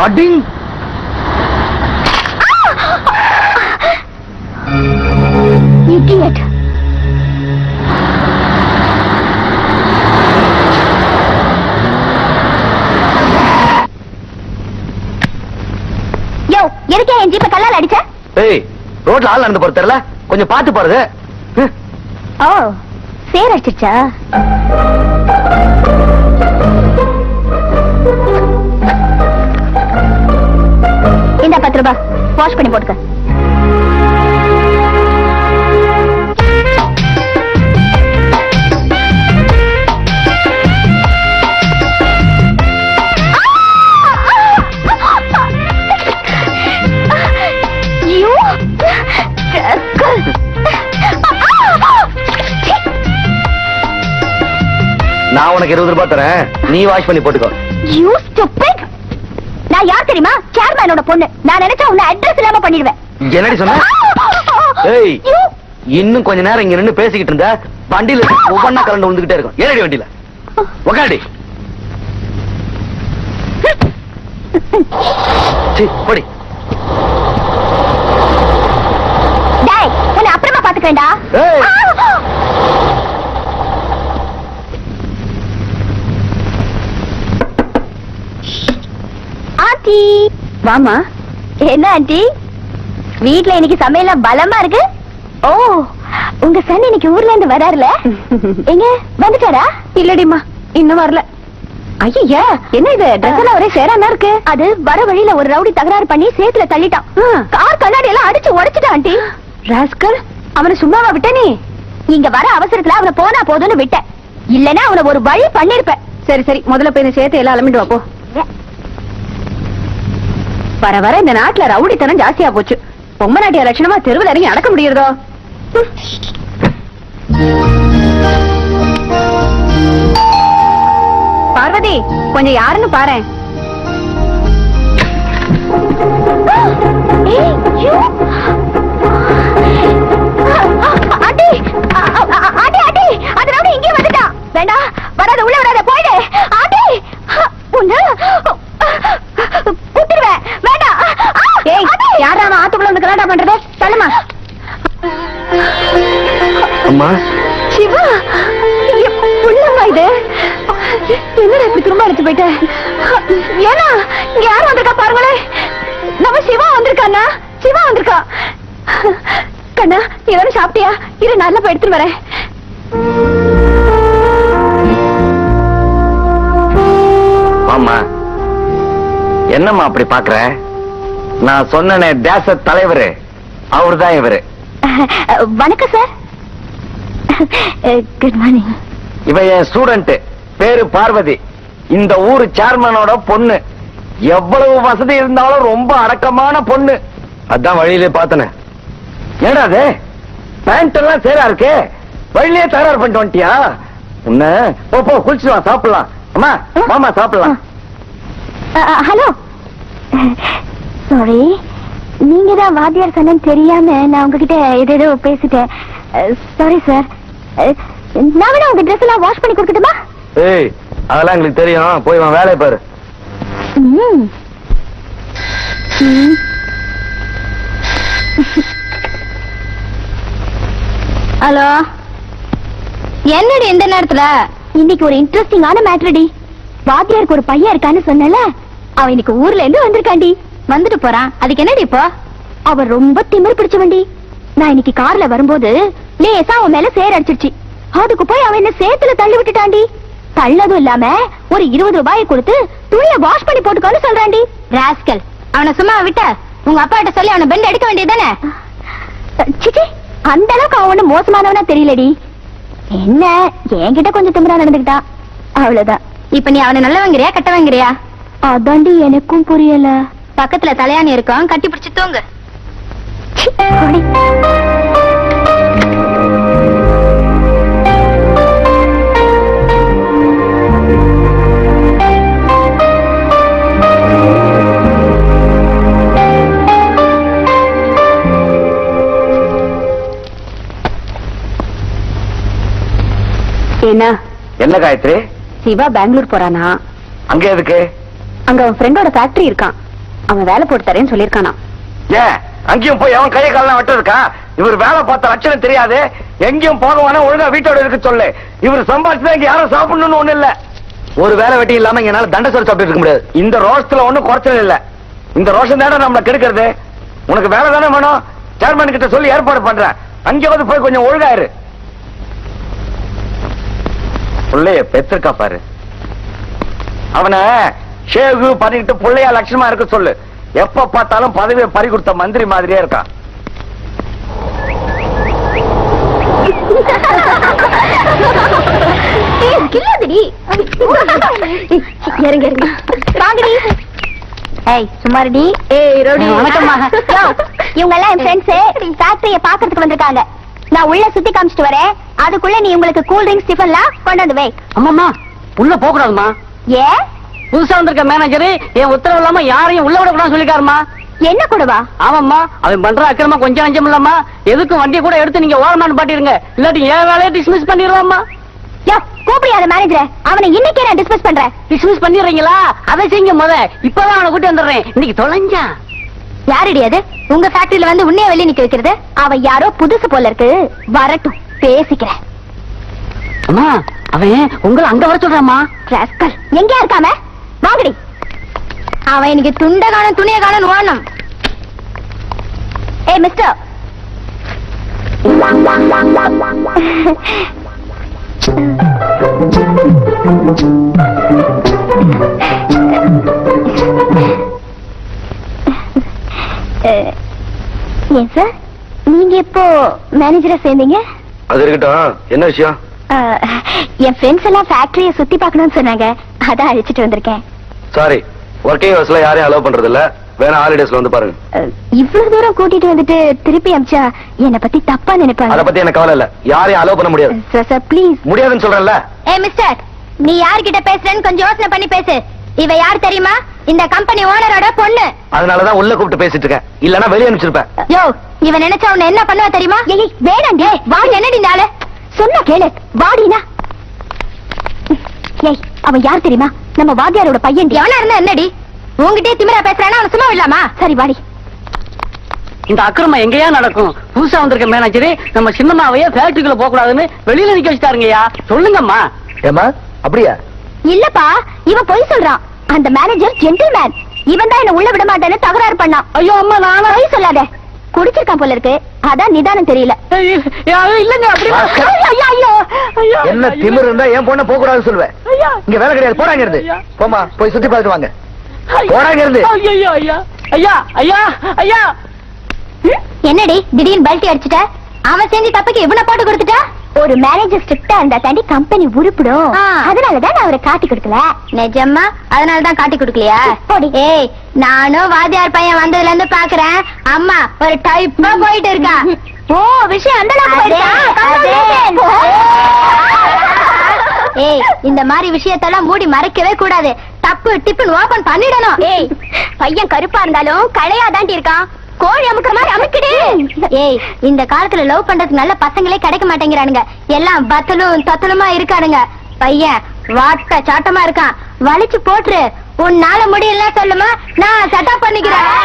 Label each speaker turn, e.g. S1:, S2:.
S1: அடிங்
S2: Idiot. யோ எதுக்கே என் ஜீப்பை கல்லால் அடிச்ச
S1: ஏய் ரோட்ல ஆள் நடந்து போறது தெரியல கொஞ்சம் பார்த்து போறது ஹம்.
S2: ஓ சேர் அடிச்சிருச்சா இந்த பத்து ரூபாய் வாஷ் பண்ணி போட்டுக்க You rascal!
S1: நான் உனக்கு இருபது ரூபாய் தரேன் நீ வாஷ் பண்ணி போட்டுக்கோ
S2: You stupid! நான் யார் தெரியுமா சேர்மேனோட பொண்ணு நான் நினைச்சா உன்னை அட்ரஸ் இல்லாம பண்ணிடுவேன்
S1: என்னடி சொன்ன ஏய்
S2: You!
S1: இன்னும் கொஞ்ச நேரம் இங்க நின்னு பேசிக்கிட்டு இருந்த வண்டியில ஒவ்வொன்னா கலந்து விழுந்துகிட்டே இருக்கும் ஏறடி வண்டியில உக்காடி சீ, போடி
S2: டேய் உன்னை அப்புறமா பாத்துக்கிறேன்டா
S1: ஏய்.
S2: ஆண்டி வாமா என்ன ஆண்டி வீட்ல இன்னைக்கு சமையல்லாம் பலமா இருக்கு ஓ உங்க சன் இன்னைக்கு ஊர்ல இருந்து வராருல எங்க வந்துட்டாரா இல்லடிமா இன்னும் வரல ஐயா என்ன இது ட்ரெஸ் எல்லாம் ஒரே சேரானா இருக்கு அது வர வழியில ஒரு ரவுடி தகராறு பண்ணி சேத்துல தள்ளிட்டான் கார் கண்ணாடி எல்லாம் அடிச்சு உடைச்சிட்டான் ஆண்டி ராஸ்கல் அவனை சும்மாவா விட்ட நீ இங்க வர அவசரத்துல அவனை போனா போதும்னு விட்டேன் இல்லனா அவனை ஒரு வழி பண்ணிருப்பேன் சரி சரி முதல்ல போய் இந்த சேத்தை எல்லாம் அலமிட்டு வா போ வர வர இந்த நாட்டுல ரவுடித்தனம் ஜாஸ்தியா போச்சு பொம்மை நாட்டிய லட்சணமா தெருவில் இறங்கி நடக்க முடியுறதோ பார்வதி கொஞ்சம் யாருன்னு பாரு வேண்டாம் வராத உள்ள வராத போயிடு ஆண்டி உன்ன குத்திடுவேன் வேண்டாம் ஏய் யாரா அவன் ஆத்துக்குள்ள வந்து கலாட்டா பண்றது சொல்லுமா
S1: அம்மா
S2: சிவா புள்ளமா இது என்னடா இப்படி திரும்ப எடுத்து போயிட்ட ஏன்னா இங்க யாரும் வந்திருக்கா பாருங்களே நம்ம சிவா வந்திருக்கானா சிவா வந்திருக்கா கண்ணா ஏதாவது சாப்பிட்டியா இரு நல்லா போய் எடுத்துட்டு வரேன்
S1: ஆமா என்னம்மா அப்படி பாக்குற நான் சொன்னனே தேச தலைவர் அவர்தான் இவரு
S2: வணக்கம் சார் குட் மார்னிங்
S1: இவ என் ஸ்டூடெண்ட் பேரு பார்வதி இந்த ஊரு சேர்மனோட பொண்ணு எவ்வளவு வசதி இருந்தாலும் ரொம்ப அடக்கமான பொண்ணு அதான் வழியிலே பார்த்தனே ஏடா அது பேண்ட் எல்லாம் சேரா இருக்கே வழியிலே தகராறு பண்ணிட்டு வந்துட்டியா உன்ன போ போ குளிச்சுட்டு வா சாப்பிடலாம் அம்மா மாமா சாப்பிடலாம்
S2: ஹலோ சாரி நீங்க தான் வாத்தியார் சொன்னு தெரியாம நான் உங்ககிட்ட ஏதேதோ பேசிட்டேன் சாரி சார் நான் வேணா உங்க ட்ரெஸ் எல்லாம் வாஷ் பண்ணி கொடுக்கட்டுமா
S1: ஏய் அதெல்லாம் எங்களுக்கு தெரியும் போய் உன் வேலையை பாரு
S2: ம். ம். ஹலோ என்னடி இந்த நேரத்துல இன்னைக்கு ஒரு இன்ட்ரெஸ்டிங்கான மேட்ரடி வாத்தியாருக்கு ஒரு பையன் இருக்கான்னு சொன்னல அவன் இன்னைக்கு ஊர்ல இருந்து வந்திருக்காண்டி வந்துட்டு போறான் அதுக்கு என்னடி இப்போ அவன் ரொம்ப திமிர் பிடிச்சவன்டி நான் இன்னைக்கு கார்ல வரும்போது லேசா அவன் மேல சேர் அடிச்சிருச்சு அதுக்கு போய் அவன் என்ன சேத்துல தள்ளி விட்டுட்டாண்டி தள்ளதும் இல்லாம ஒரு இருபது ரூபாயை கொடுத்து துணிய வாஷ் பண்ணி போட்டுக்கோன்னு சொல்றாண்டி ராஸ்கல் அவனை சும்மா விட்ட உங்க அப்பா கிட்ட சொல்லி அவனை பெண்ட் எடுக்க வேண்டியதானே சிச்சி அந்த அளவுக்கு அவன் ஒண்ணு மோசமானவனா தெரியலடி என்ன என்கிட்ட கொஞ்சம் திமிரா நடந்துக்கிட்டா அவ்வளவுதான் இப்ப நீ அவனை நல்லவங்கிறியா கெட்டவங்கிறியா அதாண்டி எனக்கும் புரியல பக்கத்துல தலையாணி இருக்கும் கட்டி பிடிச்சு தூங்கு சி, போடி. என்ன
S1: என்ன காயத்ரி
S2: சிவா பெங்களூர் போறானா
S1: அங்க எதுக்கு
S2: அங்க அவன் ஃப்ரெண்டோட ஃபேக்டரி இருக்கான் அவன் வேலை போட்டு தரேன்னு சொல்லிருக்கானா
S1: ஏன் அங்கேயும் போய் அவன் கையை காலம் வெட்டிருக்கா இவர் வேலை பார்த்த லட்சணம் தெரியாது எங்கேயும் போகவானா ஒழுங்கா வீட்டோட இருக்க சொல்லு இவர் சம்பாதிச்சுதான் இங்க யாரும் சாப்பிடணும்னு ஒண்ணு இல்ல ஒரு வேலை வெட்டி இல்லாம எங்கனால தண்டசோறு சாப்பிட்டு இருக்க முடியாது இந்த ரோஷத்துல ஒண்ணும் குறைச்சல் இல்ல இந்த ரோஷம் தானே நம்மள கெடுக்கிறது உனக்கு வேலை தானே வேணும் சேர்மன் கிட்ட சொல்லி ஏற்பாடு பண்றேன் அங்கே வந்து போய் கொஞ்சம் ஒழுங்காயிரு புள்ளைய பெத்திருக்கா பாரு அவனை ஷேவு பண்ணிட்டு புள்ளையா லட்சணமா இருக்க சொல்லு எப்ப பார்த்தாலும் பதவியை பறி கொடுத்த மந்திரி மாதிரியே இருக்கான்
S2: கில்லாதடி இறங்க இறங்க வாங்கடி ஏய் சுமாரடி ஏய் ரோடி
S3: வணக்கம்மா.
S2: இவங்க எல்லாம் என் ஃப்ரெண்ட்ஸ் ஃபேக்டரிய பாக்குறதுக்கு வந்திருக்காங்க நான் உள்ள சுத்தி காமிச்சிட்டு வரேன் அதுக்குள்ள நீ உங்களுக்கு கூல் ட்ரிங்க்ஸ் டிஃபன்லாம் கொண்டு வந்து வை
S3: அம்மாம்மா உள்ள போக கூடாதுமா
S2: ஏ
S3: புதுசா வந்திருக்க மேனேஜர் என் உத்தரவு இல்லாம யாரையும் உள்ள விடக்கூடாதுன்னு சொல்லிருக்காருமா
S2: என்ன கூடவா
S3: ஆமாம்மா அவன் பண்ற அக்கிரமா கொஞ்சம் அஞ்சம் இல்லம்மா எதுக்கும் வண்டியை கூட எடுத்து நீங்க ஓரமான்னு பாட்டிருங்க இல்லாட்டி என் வேலையை டிஸ்மிஸ் பண்ணிடுவாம்மா
S2: யோ கூப்பிடியாத மேனேஜரை அவனை இன்னைக்கே நான் டிஸ்மிஸ் பண்றேன்
S3: டிஸ்மிஸ் பண்ணிடுறீங்களா அதை செய்யுங்க முத இப்பதான் அவனை கூட்டி வந்துடுறேன் இன்னைக்கு தொலைஞ்சா
S2: யாரடி அது உங்க ஃபேக்டரியில வந்து உன்னைய வெளிய நிக்க வைக்கிறது அவன் யாரோ புதுசு போல இருக்கு வரட்டும் பேசிக்கிறேன்
S3: அம்மா அவன் உங்களை அங்க வர சொல்றாம்மா
S2: ராஸ்கல் எங்கயா இருக்காம வாங்கடி அவன் இன்னைக்கு துண்ட காணும் துணிய காணும் வாணும் ஏய் மிஸ்டர் ஏன் சார் நீங்க எப்போ மேனேஜரா சேர்ந்தீங்க
S1: அது இருக்கட்டும் என்ன விஷயம்
S2: அஹ், என் ஃப்ரெண்ட்ஸ் எல்லாம் ஃபேக்டரிய சுத்தி பார்க்கணும்னு சொன்னாங்க அதான் அழைச்சிட்டு வந்திருக்கேன்
S1: சாரி ஒர்க்கிங் ஹவர்ஸ்ல யாரையும் அலோவ் பண்றது இல்ல வேணா ஹாலிடேஸ்ல வந்து பாருங்க
S2: அஹ், இவ்வளவு தூரம் கூட்டிட்டு வந்துட்டு திருப்பி அமிச்சா என்னை பத்தி தப்பா
S1: அத
S2: நினைப்பாங்க
S1: பத்தி எனக்கு கவலை இல்ல யாரையும் அலோவ் பண்ண முடியாது
S2: சார் சார் ப்ளீஸ்
S1: முடியாதுன்னு சொல்றேன்ல
S2: ஏ மிஸ்டர் நீ யார்கிட்ட பேசுறேன்னு கொஞ்சம் யோசனை பண்ணி பேசு இவ யார் தெரியுமா இந்த கம்பெனி ஓனரோட பொண்ணு
S1: அதனாலதான் உள்ள கூப்பிட்டு பேசிட்டு இருக்கேன் இல்லனா வெளியே அனுப்பிச்சிருப்பேன்
S2: யோ இவன் நினைச்சா உன்னை என்ன பண்ணுவா தெரியுமா ஏய் வேணாண்டி வாடி என்னடி இந்த ஆளு சொன்னா கேளு வாடினா ஏய் அவன் யார் தெரியுமா நம்ம வாத்தியாரோட பையன் எவனா இருந்தா என்னடி உன்கிட்டயே திமிரா பேசுறானா அவன் சும்மா விடலாமா சரி வாடி
S3: இந்த அக்கிரமம் எங்கேயா நடக்கும் புதுசா வந்திருக்க மேனேஜர் நம்ம சின்னம்மாவையே ஃபேக்டரிக்குள்ள போக கூடாதுன்னு வெளியில நிக்க வச்சுட்டாருங்கய்யா சொல்லுங்கம்மா
S1: ஏமா அப்படியா
S2: இல்லப்பா இவன் பொய் சொல்றான் அந்த மேனேஜர் ஜென்டில்மேன் இவன் தான் என்ன உள்ள விட மாட்டேன்னு தகராறு பண்ணான்
S3: ஐயோ அம்மா நானா
S2: பொய் சொல்லாத குடிச்சிருக்கான் போல இருக்கு அதான் நிதானம் தெரியல
S3: ஐயோ, இல்லங்க அப்படி
S1: ராஸ்கல்.
S3: ஐயோ, ஐயோ, ஐயோ,
S1: என்ன
S3: ஐயோ.
S1: திமிரு இருந்தா ஏன் பொண்ண போக கூடாதுன்னு சொல்லுவேன்
S3: ஐயா.
S1: இங்க வேலை கிடையாது போறாங்க இருந்து
S3: ஐயா.
S1: போமா போய் சுத்தி பார்த்துட்டு வாங்க
S3: ஐயா.
S1: போடாங்க இருந்து.
S3: ஐயோ, ஐயா ஐயா ஐயா ஐயா
S2: என்னடி திடீர்னு பல்ட்டி அடிச்சுட்ட அவன் செஞ்சு தப்புக்கு இவனை போட்டு கொடுத்துட்டா ஒரு மேனேஜர் ஸ்ட்ரிக்டா இருந்தா தாண்டி கம்பெனி உருப்பிடும் அதனாலதான் நான் அவரை காட்டி கொடுக்கல நிஜமா அதனாலதான் காட்டி கொடுக்கலையா ஏய் நானும் வாத்தியார் பையன் வந்ததுல இருந்து பாக்குறேன் அம்மா ஒரு டைப்பா போயிட்டு இருக்கா ஓ விஷயம் அந்த ஏய் இந்த மாதிரி விஷயத்தெல்லாம் மூடி மறைக்கவே கூடாது தப்பு டிப்புன்னு ஓபன் பண்ணிடணும் ஏய் பையன் கருப்பா இருந்தாலும் களையா தாண்டி இருக்கான் கோழி அமுக்குற மாதிரி அமுக்கிடு ஏய் இந்த காலத்துல லவ் பண்றதுக்கு நல்ல பசங்களே கிடைக்க மாட்டேங்கிறானுங்க எல்லாம் பத்தலும் தத்தலுமா இருக்கானுங்க பையன் வாட்ட சாட்டமா இருக்கான் வலிச்சு போட்டுரு உன்னால முடியல சொல்லுமா நான் சட்டா பண்ணிக்கிறேன்